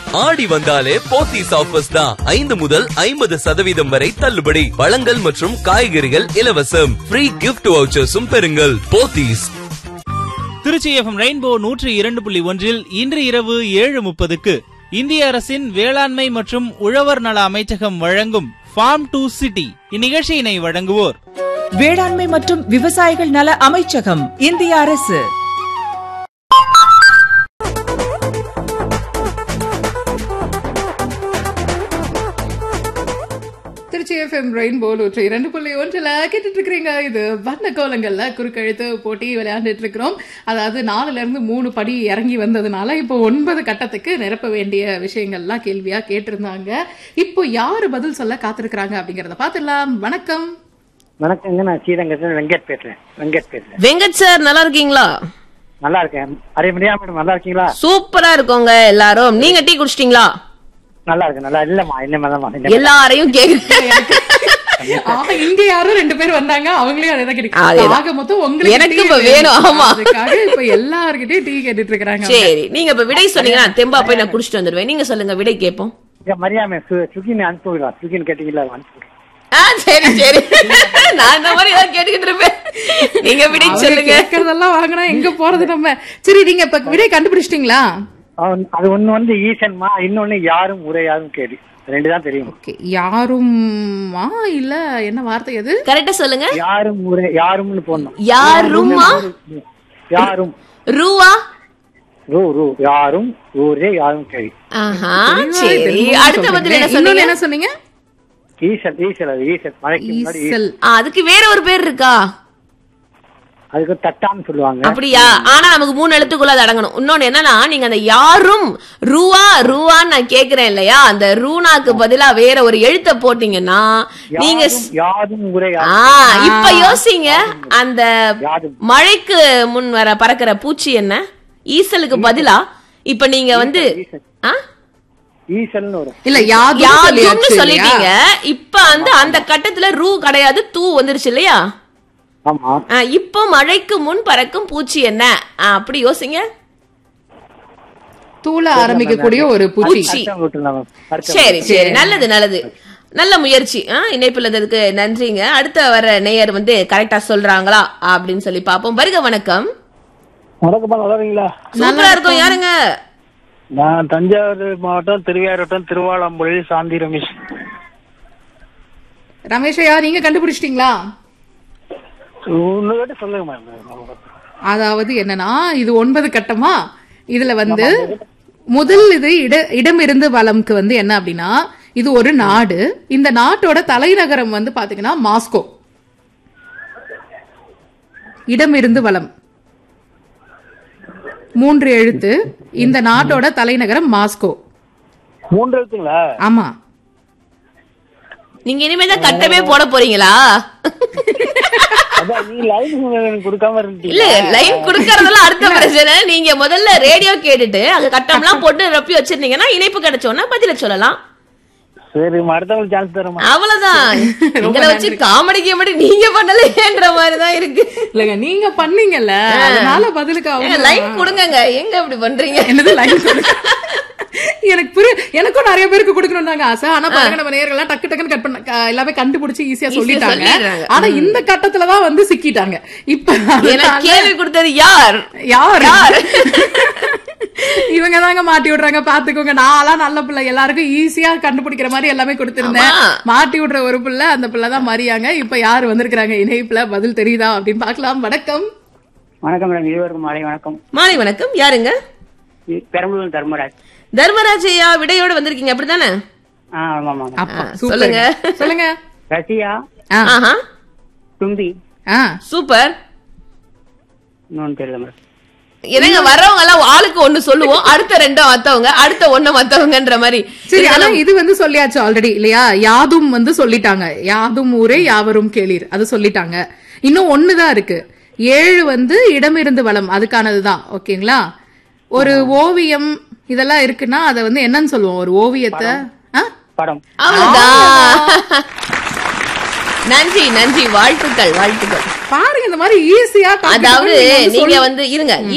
ஆடி வந்தாலே போத்தீஸ் ஆஃபர்ஸ் தான் ஐந்து முதல் ஐம்பது சதவீதம் வரை தள்ளுபடி பழங்கள் மற்றும் காய்கறிகள் இலவசம் ஃப்ரீ கிஃப்ட் வவுச்சர்ஸும் பெறுங்கள் போத்தீஸ் திருச்சி எஃப்எம் ரெயின்போ நூற்றி இரண்டு புள்ளி ஒன்றில் இன்று இரவு ஏழு முப்பதுக்கு இந்திய அரசின் வேளாண்மை மற்றும் உழவர் நல அமைச்சகம் வழங்கும் ஃபார்ம் டு சிட்டி இந்நிகழ்ச்சியினை வழங்குவோர் வேளாண்மை மற்றும் விவசாயிகள் நல அமைச்சகம் இந்திய அரசு திருச்சி எஃப்எம் ரெயின்போ நூற்றி இரண்டு புள்ளி ஒன்றில் கேட்டுட்டு இருக்கிறீங்க இது வண்ண கோலங்கள்ல குறுக்கெழுத்து போட்டி விளையாண்டுட்டு இருக்கிறோம் அதாவது நாலுல இருந்து மூணு படி இறங்கி வந்ததுனால இப்போ ஒன்பது கட்டத்துக்கு நிரப்ப வேண்டிய விஷயங்கள்லாம் கேள்வியா கேட்டிருந்தாங்க இப்போ யாரு பதில் சொல்ல காத்திருக்கிறாங்க அப்படிங்கறத பார்த்துடலாம் வணக்கம் வணக்கங்க நான் ஸ்ரீரங்கத்தில் வெங்கட் பேசுறேன் வெங்கட் பேசுறேன் வெங்கட் சார் நல்லா இருக்கீங்களா நல்லா இருக்கேன் அரே மரியா மேடம் நல்லா இருக்கீங்களா சூப்பரா இருக்கோங்க எல்லாரும் நீங்க டீ குடிச்சிட்டீங்களா நல்லா இருக்கு நல்லா இல்லம்மா என்ன தான்மா எல்லாரையும் கேக்குறேன் ஆக இங்க யாரும் ரெண்டு பேர் வந்தாங்க அவங்களே அதை தான் கேட்டு அதேதான். ஆக மொத்தம் உங்களுக்கு எனக்கு tea இப்ப வேணும், ஆமா. அதுக்காக இப்ப எல்லார்கிட்டயும் டீ கேட்டுட்டு இருக்கிறாங்க சரி நீங்க இப்ப விடை சொன்னீங்கன்னா தெம்பா போய் நான் குடிச்சிட்டு வந்துடுவேன் நீங்க சொல்லுங்க விடை கேட்போம் இங்க மரியாமே சுகின் அனுப்புவீங்களா சுகின் கேட்டீங்களா அனுப்புங்க ஆ சரி சரி நான் இந்த மாதிரி ஏதாவது கேட்டுக்கிட்டு இருப்பேன் நீங்க விடை அவங்க சொல்லுங்க கேட்கறதெல்லாம் வாங்கினா எங்க போறது நம்ம சரி நீங்க இப்ப விடை கண்டுபிடிச்சிட்டீங்களா அவன் அது ஒண்ணு வந்து ஈசன்மா இன்னொன்னு யாரும் உரையாரும் கேள்வி ரெண்டு தான் தெரியும் ஓகே யாரும்மா இல்ல என்ன வார்த்தை அது கரெக்டா சொல்லுங்க யாரும் உரை யாரும்னு போடணும் யாருமா யாரும் ரூவா ரூ ரூ யாரும் ஊரே யாரும் கேள்வி ஆஹா சரி அடுத்த பதில் என்ன இன்னொன்னு சொன்னீங்க என்ன சொன்னீங்க ஈசல் ஈசல் அது ஈசல் மழைக்கு முன்னாடி ஈசல். ஈசல் ஆ, அதுக்கு வேற ஒரு பேர் இருக்கா அதுக்கு தட்டான்னு சொல்லுவாங்க அப்படியா ஆனா நமக்கு மூணு எழுத்துக்குள்ள அது அடங்கணும் இன்னொன்னு என்னன்னா நீங்க அந்த யாரும் ரூவா ரூவான்னு நான் கேக்குறேன் இல்லையா அந்த ரூனாக்கு பதிலா வேற ஒரு எழுத்த போட்டீங்கன்னா நீங்க ஸ்- யாரும் உரை ஆ யாரும் இப்ப யோசிங்க அந்த யாரும் மழைக்கு முன் வர பறக்கிற பூச்சி என்ன ஈசலுக்கு பதிலா இப்ப நீங்க வந்து ஆ? ஈசல்னு வரும் இல்ல யாதும் யாதும்னு சொல்லியாச்சு சொல்லிட்டீங்க இல்லையா? இப்ப வந்து அந்த கட்டத்துல ரூ கிடையாது தூ வந்துருச்சு இல்லையா ஆமா ஆ, இப்போ மழைக்கு முன் பறக்கும் பூச்சி என்ன ஆ, அப்படி யோசிங்க தூள ஆரம்பிக்கக்கூடிய ஒரு பூச்சி பூச்சி. அடுத்தவங்க விட்டுருந்தாங்க. அடுத்தவங்க. சரி சரி நல்லது நல்லது நல்ல முயற்சி ஆ, இணைப்புல இருந்ததுக்கு நன்றிங்க அடுத்த வர நேயர் வந்து கரெக்டா சொல்றாங்களா அப்படின்னு சொல்லி பாப்போம் வருக வணக்கம் வணக்கம்மா நல்லா இருக்கீங்களா சூப்பரா இருக்கும் யாருங்க நான் தஞ்சாவூர் மாவட்டம் திருவையாறுவட்டம் திருவாலம்புழி சாந்தி ரமேஷ் ரமேஷையா நீங்க கண்டுபிடிச்சிட்டீங்களா இன்னொரு சொல்லுங்க மேம் அதாவது என்னன்னா இது ஒன்பது கட்டமா இதுல வந்து முதல் இது இட இடமிருந்து வலம்க்கு வந்து என்ன அப்படின்னா இது ஒரு நாடு இந்த நாட்டோட தலைநகரம் வந்து பாத்தீங்கன்னா மாஸ்கோ இடமிருந்து வலம் மூன்று எழுத்து இந்த நாட்டோட தலைநகரம் மாஸ்கோ மூன்று எழுத்துங்களா ஆமா நீங்க இனிமே தான் கட்டமே போட போறீங்களா அதான் நீ லைன் எனக்கு கொடுக்காம இருந்தீங்க இல்ல லைன் குடுக்கறதெல்லாம் அடுத்த பிரச்சனை நீங்க முதல்ல ரேடியோ கேட்டுட்டு அங்க கட்டம்லாம் போட்டு ரப்பி வச்சிருந்தீங்கன்னா இணைப்பு கிடைச்சோன்னா பதில சொல்லலாம் சரி அடுத்தவங்களுக்கு சான்ஸ் தரமா அவ்வளவுதான் எங்களை வச்சு காமெடி கிமெடி நீங்க பண்ணலையேன்ற மாதிரிதான் இருக்கு இல்லங்க நீங்க பண்ணீங்கல்ல அதனால பதிலுக்கு அவங்க லைன் கொடுங்கங்க எங்க இப்படி பண்றீங்க என்னது லைன் கொடுங்க எனக்கு புரிய எனக்கும் நிறைய பேருக்கு கொடுக்கணும்னாங்க ஆசை ஆனா பாருங்க நம்ம நேர்கள்லாம் டக்கு டக்குன்னு கட் பண்ண க- எல்லாமே கண்டுபிடிச்சு ஈஸியா சொல்லிட்டாங்க சொல்லிடுறாங்க. ஆனா இந்த கட்டத்துலதான் வந்து சிக்கிட்டாங்க இப்ப எனக்கு அதனால கேள்வி கொடுத்தது யார் யார் யார்? இவங்க தாங்க மாட்டி விடுறாங்க பாத்துக்கோங்க நான்லாம் நல்ல பிள்ளை எல்லாருக்கும் ஈஸியா கண்டுபிடிக்கிற மாதிரி எல்லாமே கொடுத்திருந்தேன் ஆமா. மாட்டி விடுற ஒரு பிள்ளை அந்த பிள்ளை தான் மரியாங்க இப்ப யாரு வந்திருக்கிறாங்க இணைப்புல பதில் தெரியுதா அப்படின்னு பார்க்கலாம் வணக்கம் வணக்கம் மேடம் இருவருக்கும் மாலை வணக்கம் மாலை வணக்கம் யாருங்க பெரம்பலூர் தர்மராஜ் தர்மராஜ் ஐயா விடையோட வந்திருக்கீங்க அப்படிதானே ஆ ஆமா ஆமா அப்பா ஆ, சூப்பருங்க. சொல்லுங்க. சொல்லுங்க ரஷ்யா ஆ, ஆஹா தும்பி ஆ. சூப்பர் இன்னொன்னு தெரியல மேடம் என்னங்க வர்றவங்க எல்லாம் ஆளுக்கு ஒண்ணு சொல்லுவோம் அடுத்த ரெண்டும் மத்தவங்க அடுத்த ஒண்ணு மத்தவங்கன்ற மாதிரி சரி ஆனா இது வந்து சொல்லியாச்சு ஆல்ரெடி இல்லையா யாதும் வந்து சொல்லிட்டாங்க யாதும் ஊரே யாவரும் கேளீர் அது சொல்லிட்டாங்க இன்னும் ஒண்ணுதான் இருக்கு ஏழு வந்து இடமிருந்து வளம் அதுக்கானதுதான் ஓகேங்களா ஒரு ஓவியம் இதெல்லாம் இருக்குன்னா அதை வந்து என்னன்னு சொல்லுவோம் ஒரு ஓவியத்தை ஆ? படம் அவ்வளவுதான் நன்றி நன்றி வாழ்த்துக்கள் வாழ்த்துக்கள் பாருங்க இந்த மாதிரி ஈஸியா அதாவது நீங்க வந்து இருங்க